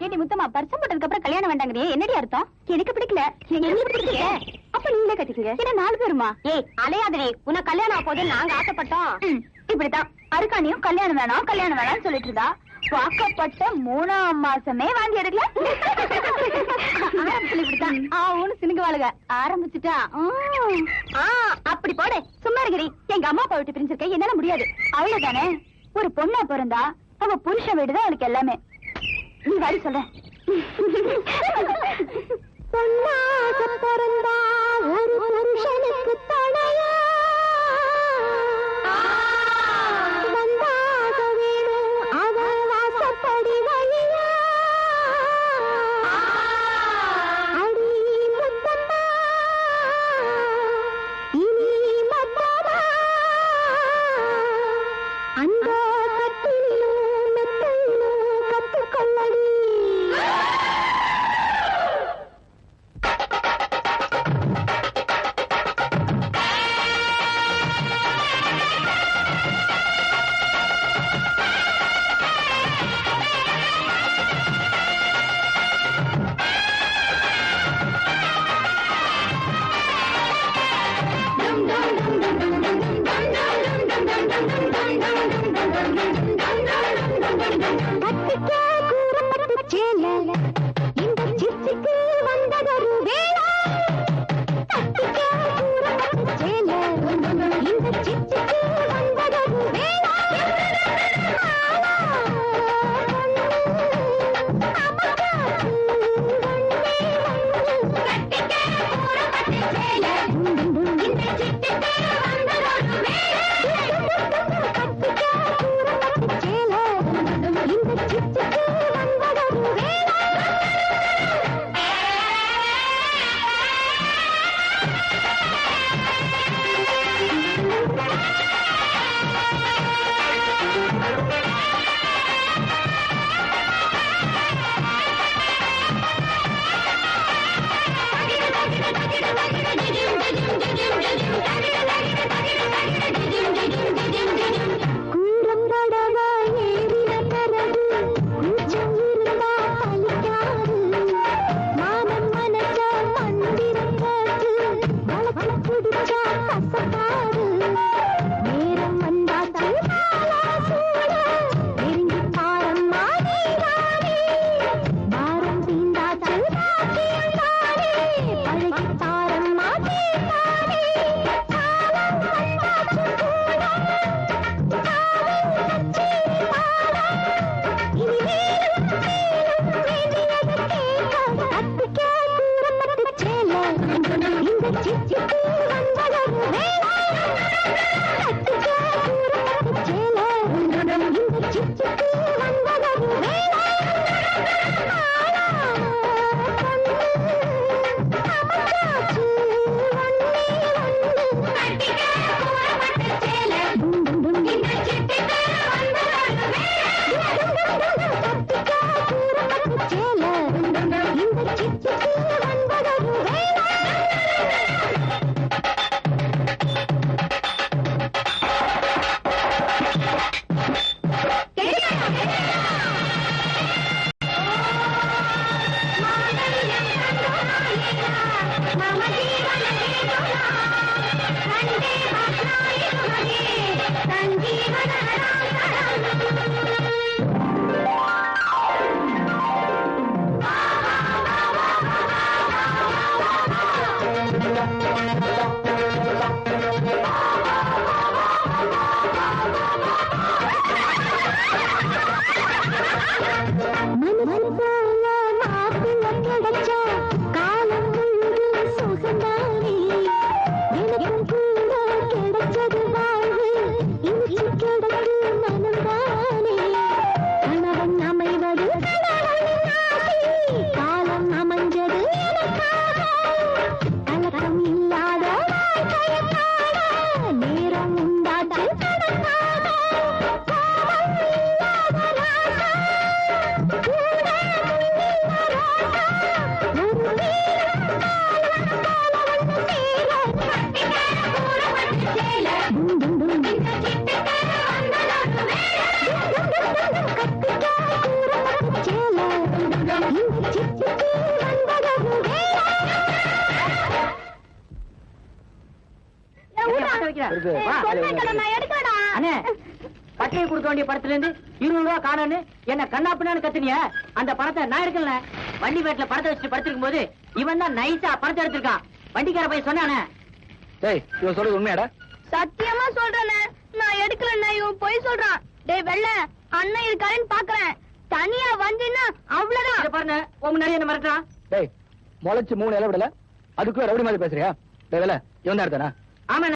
ஏடி முத்தம்மா பரிசம் போட்டதுக்கு அப்புறம் கல்யாணம் வேண்டாங்கறியே என்னடி அர்த்தம் எனக்கு பிடிக்கல எங்களுக்கு பிடிக்கல அப்ப நீங்களே கட்டிக்கங்க என்ன நாலு பேருமா ஏய் அலையாதடி உன்னை கல்யாணம் ஆப்போது நாங்க ஆசைப்பட்டோம் இப்படிதான் அருக்காணியும் கல்யாணம் வேணாம் கல்யாணம் வேணாம்னு சொல்லிட்டு இருந்தா வாக்கப்பட்ட மூணாம் மாசமே வாங்கி எடுக்கல ஆரம்பத்துல இப்படித்தான் ஆவுன்னு சினுங்க வாழுக ஆரம்பிச்சுட்டா உம். ஆ, அப்படி போடு சும்மா இருக்கிறி எங்க அம்மா அப்பா விட்டு பிரிஞ்சிருக்க என்னால முடியாது அவ்வளவுதானே ஒரு பொண்ணா பிறந்தா அவ புருஷன் வீடுதான் அவளுக்கு எல்லாமே நீ வாடி சொல்ற பொன்னாக பிறந்தா ஒரு புருஷனுக்கு துணையா வந்தாக வேணும் அவன் வாசப்படி வழியா அடி முத்தம்மா இனி மத்தமா அந்த கட்டிலும் மெத்தையிலும் கத்துக்கொள்ளடி பட்டுக்கே கூறப்பட்டு சேல இந்த சிச்சுக்கு வந்ததொரு வேளா பட்டுக்கே கூறப்பட்டு சேல இந்த சிச்சுக்கு வந்ததொரு வேளா ஆளா, பொண்ணு, அமக்காச்சு, வந்தே வந்து. பட்டுக்கே கூறப்பட்டு சேல இந்த சிச்சுக்கு வந்ததொரு வேளா பட்டுக்கே கூறப்பட்டு சேல இந்த சிச்சுக்கு வந்ததொரு வேளா குன்றம் தடவ ஏறின பிறகு கூச்சம் இருந்தா பலிக்காது மானம் மனச மந்திரம் கேட்டு வளர்த்து குடிச்சா கசப்பாது நேரம் வந்தாச்சு மாலா சூட நெருங்கி பாரம்மா நீதானே பாரம் தீந்தாச்சு பாக்கியம் தானே பழகி பாரம்மா தீர்த்தானே காலம் வந்தாச்சு கூட மனசு போல மாப்பிள்ள கிடைச்சா காலம் முழுது சுகந்தானே எனக்கும் கூட கிடைச்சது வாழ்வு இனிச்சு கிடக்கு மனம்தானே கணவன் அமைவது கணவனின் ஆசை காலம் அமைஞ்சது எனக்காக கலக்கம் இல்லாத வாழ்க்கையக்காக நேரம் உண்டாச்சு கணக்காக கோபம் இல்லாத ராசா கூட சிட்டுக்கு வந்ததொரு வேளை. இருக்கு. வா, நான் எடுக்கடா அண்ணே பட்டை கொடுக்க வேண்டிய படத்துல இருந்து இருநூறு ரூபா காணோன்னு என்ன கண்ணாப்புன்னு கத்துனிய அந்த பணத்தை நான் எடுக்கல வண்டி பேட்ல பணத்தை வச்சுட்டு படுத்திருக்கும் போது இவன் தான் நைஸா பணத்தை எடுத்திருக்கான் வண்டிக்கார போய் சொன்னானே டேய் இவன் சொல்றது உண்மையாடா சத்தியமா சொல்றேனே நான் எடுக்கலண்ணா இவன் பொய் சொல்றான் டேய் வெள்ள அண்ணன் இருக்காருன்னு பாக்குறேன் தனியா வந்தீன்னா அவ்வளவுதான் இத பாருங்க உன் முன்னாடி என்ன மிரட்டுறான் டேய் முளைச்சு மூணு இலை விடல அதுக்குள்ள ரவுடி மாதிரி பேசுறியா டேய் வேலை இவன் தான் எடுத்தானா ஆமா